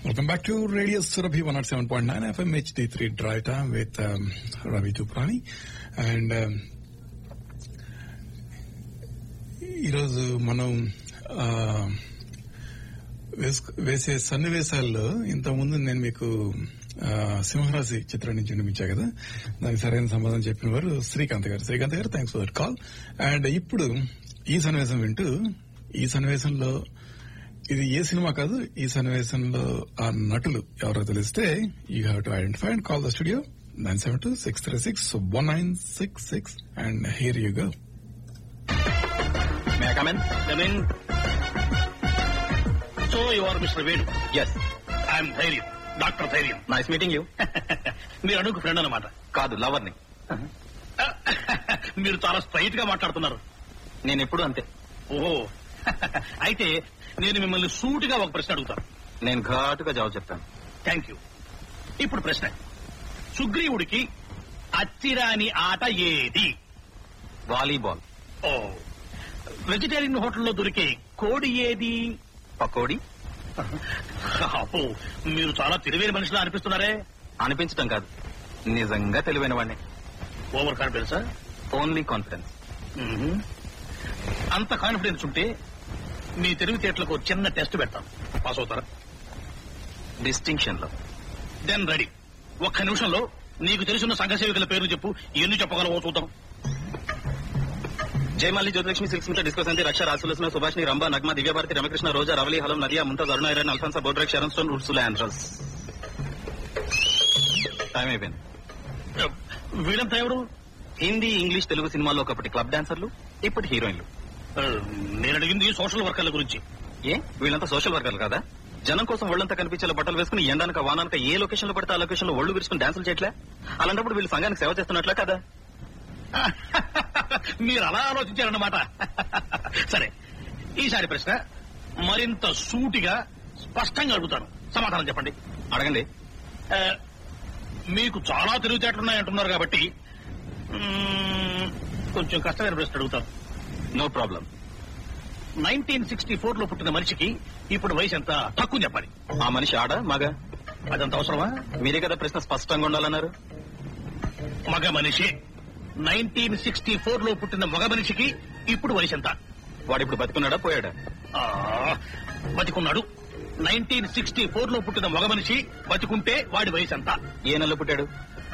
Welcome back to Radio Surabhi 107.9 FM HD3 Drive Time with um, Ravi Tuprani. And um, ఈరోజు మనం ఆ, వేసుకు- వేసే సన్నివేశాల్లో ఇంతకుముందు నేను మీకు ఆ, సింహరాశి చిత్రం నుంచి వినిపించా కదా దానికి సరైన సమాధానం చెప్పిన వారు శ్రీకాంత్ గారు శ్రీకాంత్ గారు థ్యాంక్స్ ఫర్ కాల్ అండ్ ఇప్పుడు ఈ సన్నివేశం వింటూ ఈ సన్నివేశంలో ఇది ఏ సినిమా కాదు ఈ సన్నివేశంలో ఆ నటులు ఎవరో తెలిస్తే you have to identify and call the studio nine seven two six three six one nine six six and here you go May I come in? Come in. So you are Mr. Venu. Yes. I am Dhairyam. Doctor Dhairyam Nice meeting you. మీరు అడుగు friend అన్నమాట కాదు lover ని మీరు చాలా straight గా మాట్లాడుతున్నారు నేను ఎప్పుడు అంతే ఓహో అయితే నేను మిమ్మల్ని సూటిగా ఒక ప్రశ్న అడుగుతాను నేను ఘాటుగా జవాబు చెప్తాను థ్యాంక్ యూ ఇప్పుడు ప్రశ్న సుగ్రీవుడికి అచ్చిరాని ఆట ఏది వాలీబాల్ ఓ వెజిటేరియన్ హోటల్లో దొరికే కోడి ఏది పకోడీ అబ్బో మీరు చాలా తెలివైన మనిషిలా అనిపిస్తున్నారే అనిపించడం కాదు నిజంగా తెలివైన వాడిని ఓవర్ కాన్ఫిడెన్సా ఓన్లీ కాన్ఫిడెన్స్ మ్మ్. అంత కాన్ఫిడెన్స్ ఉంటే మీ తెలివితేటలకు ఒక చిన్న టెస్ట్ పెడతాం పాస్ అవుతారా డిస్టింక్షన్ లో దెన్ రెడీ ఒక్క నిమిషంలో నీకు తెలిసిన సంఘ సేవకుల పేరు చెప్పు ఎన్ని చెప్పగలవో చూద్దాం జయమాలి జ్యోతిలక్ష్మి సిల్క్స్ మిటర్ డిస్కస్ అంతే రక్ష రాసులసిన సుభాష్ని రంభ నగ్మ దివ్యభారతి రమకృష్ణ రోజా రవలి హలం నదియా ముంతాజ్ అరుణ ఐరన్ అల్ఫాన్సా బోడ్రక్ Sharon Stone Ursula Andress time అయిపోయింది వీళ్ళంతా ఎవరు హిందీ ఇంగ్లీష్ తెలుగు సినిమాల్లో ఒకప్పటి క్లబ్ డాన్సర్లు ఇప్పుడు హీరోయిన్లు ఆ, నేను అడిగింది సోషల్ వర్కర్ల గురించి ఏ వీళ్ళంతా సోషల్ వర్కర్లు కదా జనం కోసం ఒళ్ళంతా కనిపించేలా బట్టలు వేసుకుని ఎండానక వానానక ఏ లొకేషన్ లో పడితే ఆ లొకేషన్ లో ఒళ్ళు విరుచుకుని డాన్సులు చేయట్లే అలాంటప్పుడు వీళ్ళు సంఘానికి సేవ చేస్తున్నట్లే కదా మీరు అలా ఆలోచించారన్నమాట సరే ఈసారి ప్రశ్న మరింత సూటిగా స్పష్టంగా అడుగుతాను సమాధానం చెప్పండి అడగండి ఆ, మీకు చాలా తెలివితేటలున్నాయంటున్నారు కాబట్టి మ్మ్, కొంచెం కష్టమైన ప్రశ్న అడుగుతాను no problem nineteen sixty four లో పుట్టిన మనిషికి ఇప్పుడు వయసు ఎంత తక్కువ చెప్పాలి ఆ మనిషి ఆడ మగ అదంత అవసరమా మీరే కదా ప్రశ్న స్పష్టంగా ఉండాలన్నారు మగ మనిషి నైన్టీన్ సిక్స్టీ ఫోర్ లో పుట్టిన మగ మనిషికి ఇప్పుడు వయసు ఎంత వాడు ఇప్పుడు బతుకున్నాడా పోయాడా ఆ, బతికున్నాడు నైన్టీన్ సిక్స్టీ ఫోర్ లో పుట్టిన మగ మనిషి బతికుంటే వాడి వయసు ఎంత ఏ నెలలో పుట్టాడు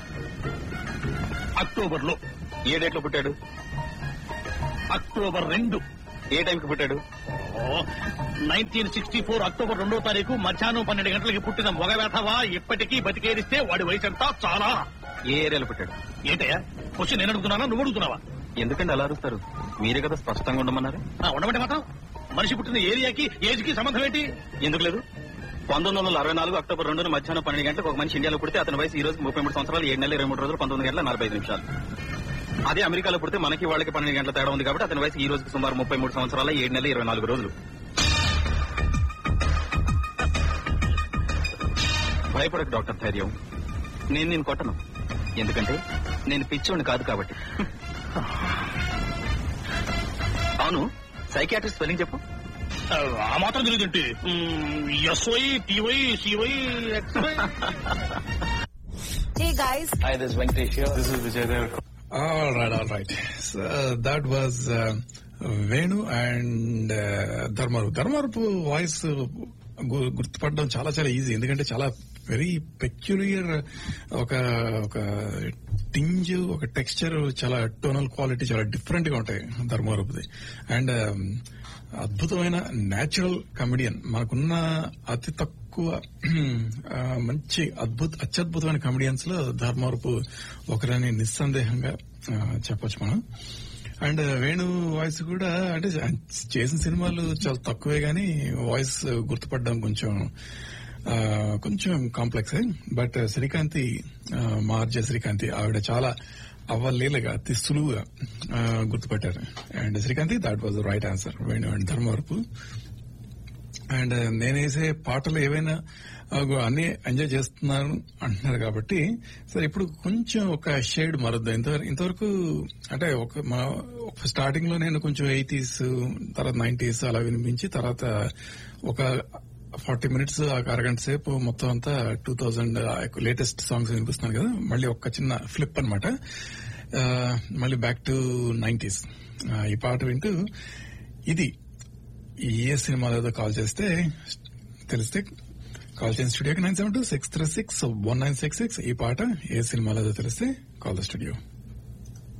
అక్టోబర్ లో ఏ డేట్ లో పుట్టాడు అక్టోబర్ రెండు ఏ టైంకి పుట్టాడు నైన్టీన్ సిక్స్టీ ఫోర్ అక్టోబర్ రెండో తారీఖు మధ్యాహ్నం పన్నెండు గంటలకి పుట్టిన మగ వేధవా ఇప్పటికీ బతికేరిస్తే వాడి వయసు ఎంత చాలా ఏ ఏరియాలో పుట్టాడు ఏంటయ్యా క్వశ్చన్ నేను అడుగుతున్నానా నువ్వు అడుగుతున్నావా ఎందుకంటే అలా అరుస్తారు మీరే కదా స్పష్టంగా ఉండమన్నారు ఆ, ఉండమంటే మాత్రం మనిషి పుట్టిన ఏరియాకి ఏజ్ కి సంబంధం ఏంటి ఎందుకు లేదు పంతొమ్మిది వందల అరవై నాలుగు అక్టోబర్ రెండున మధ్యాహ్నం పన్నెండు గంటలకు ఒక మనిషి ఇండియాలో పుడితే అతని వయసు ఈ రోజు ముప్పై మూడు సంవత్సరాలు ఏడు నెలల ఇరవై మూడు రోజులు పంతొమ్మిది గంటల నలభై ఐదు నిమిషాలు అదే అమెరికాలో పుడితే మనకి వాళ్ళకి పన్నెండు గంటల తేడా ఉంది కాబట్టి అతని వయసు ఈ రోజుకి సుమారు ముప్పై మూడు సంవత్సరాల ఏడు నెలల ఇరవై నాలుగు రోజులు భయపడకు డాక్టర్ ధైర్యం నేను నేను కొట్టను ఎందుకంటే నేను పిచ్చోడిని కాదు కాబట్టి అవును సైకియాట్రిస్ట్ స్పెల్లింగ్ చెప్పు ఆ, ఆ మాత్రం తెలియదంటే S Y T Y C Y X Y Hey guys, Hi, this is Venkatesh here. This is Vijay Devarkonda. All right, all right. So that was uh, Venu and ధర్మారు ధర్మారుపు వాయిస్ గుర్తుపడడం చాలా చాలా ఈజీ ఎందుకంటే చాలా వెరీ పెక్యులియర్ ఒక ఒక టింజ్ ఒక టెక్స్చర్ చాలా టోనల్ క్వాలిటీ చాలా డిఫరెంట్ గా ఉంటాయి ధర్మారూపుది అండ్ అద్భుతమైన న్యాచురల్ కమెడియన్ మనకున్న అతి తక్కువ ఆ, మంచి అద్భుత అత్యద్భుతమైన కమెడియన్స్ లో ధర్మారూపు ఒకరని నిస్సందేహంగా ఆ, చెప్పొచ్చు మనం అండ్ వేణు వాయిస్ కూడా అంటే చేసిన సినిమాలు చాలా తక్కువే గానీ వాయిస్ గుర్తుపడడం కొంచెం ఆ, కొంచెం కాంప్లెక్స్ బట్ శ్రీకాంతి ఆ, మార్జ శ్రీకాంతి ఆవిడ చాలా అవ్వలేలుగా అతి సులువుగా ఆ, గుర్తుపట్టారు అండ్ శ్రీకాంతి that was right answer Venu and Dharmavarapu and నేనేసే పాటలు ఏవైనా ఆ, అన్ని ఎంజాయ్ చేస్తున్నారు అంటున్నారు కాబట్టి సరే ఇప్పుడు కొంచెం ఒక షేడ్ మారుద్దాం ఇంతవరకు ఇంతవరకు అంటే ఒక మా స్టార్టింగ్ లో నేను కొంచెం ఎయిటీస్ తర్వాత నైన్టీస్ అలా వినిపించి తర్వాత ఒక ఫార్టీ మినిట్స్ ఆ అరగంట సేపు మొత్తం అంతా టూ థౌజండ్ లేటెస్ట్ సాంగ్స్ వినిపిస్తున్నాను కదా మళ్ళీ ఒక చిన్న ఫ్లిప్ అనమాట మళ్ళీ బ్యాక్ టు నైన్టీస్ ఈ పాట వింటూ ఇది ఏ సినిమాలో ఏదో కాల్ చేస్తే తెలిస్తే కాల్ చేసిన స్టూడియోకి nine seven two six three six one nine six six ఈ పాట ఏ సినిమాలో ఏదో తెలిస్తే కాల్ ద స్టూడియో